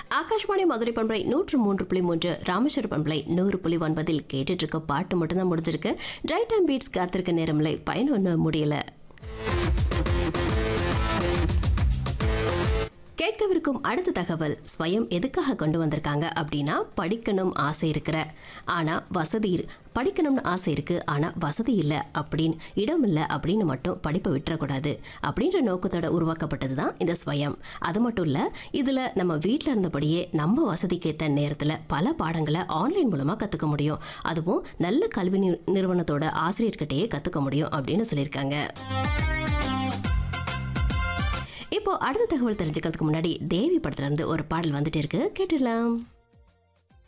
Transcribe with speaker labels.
Speaker 1: ஆகாஷ்வாணி மதுரை பண்பலை நூற்று மூன்று புள்ளி மூன்று ராமேஸ்வர பண்பலை நூறு புள்ளி ஒன்பதில் கேட்டுட்டு இருக்க பாட்டு மட்டும்தான் முடிஞ்சிருக்கு ட்ரை டைம் பீட்ஸ் காத்திருக்க நேரமில்லை பயன் ஒன்றும் முடியல கேட்கவிருக்கும் அடுத்த தகவல் ஸ்வயம் எதுக்காக கொண்டு வந்திருக்காங்க அப்படின்னா படிக்கணும் ஆசை இருக்கிற ஆனால் வசதி இரு- படிக்கணும்னு ஆசை இருக்கு ஆனால் வசதி இல்லை அப்படின்னு இடம் இல்லை அப்படின்னு மட்டும் படிப்பை விட்டுறக்கூடாது அப்படின்ற நோக்கத்தோட உருவாக்கப்பட்டது தான் இந்த ஸ்வயம் அது மட்டும் இல்லை இதில் நம்ம வீட்டில் இருந்தபடியே நம்ம வசதிக்கேற்ற நேரத்தில் பல பாடங்களை ஆன்லைன் மூலமாக கற்றுக்க முடியும் அதுவும் நல்ல கல்வி நிறு- நிறுவனத்தோட ஆசிரியர்கிட்டயே கற்றுக்க முடியும் அப்படின்னு சொல்லியிருக்காங்க இப்போ அடுத்த தகவல் தெரிஞ்சுக்கிறதுக்கு முன்னாடி தேவி படத்துல இருந்து ஒரு பாடல் வந்துட்டு இருக்கு கேட்டுடலாம்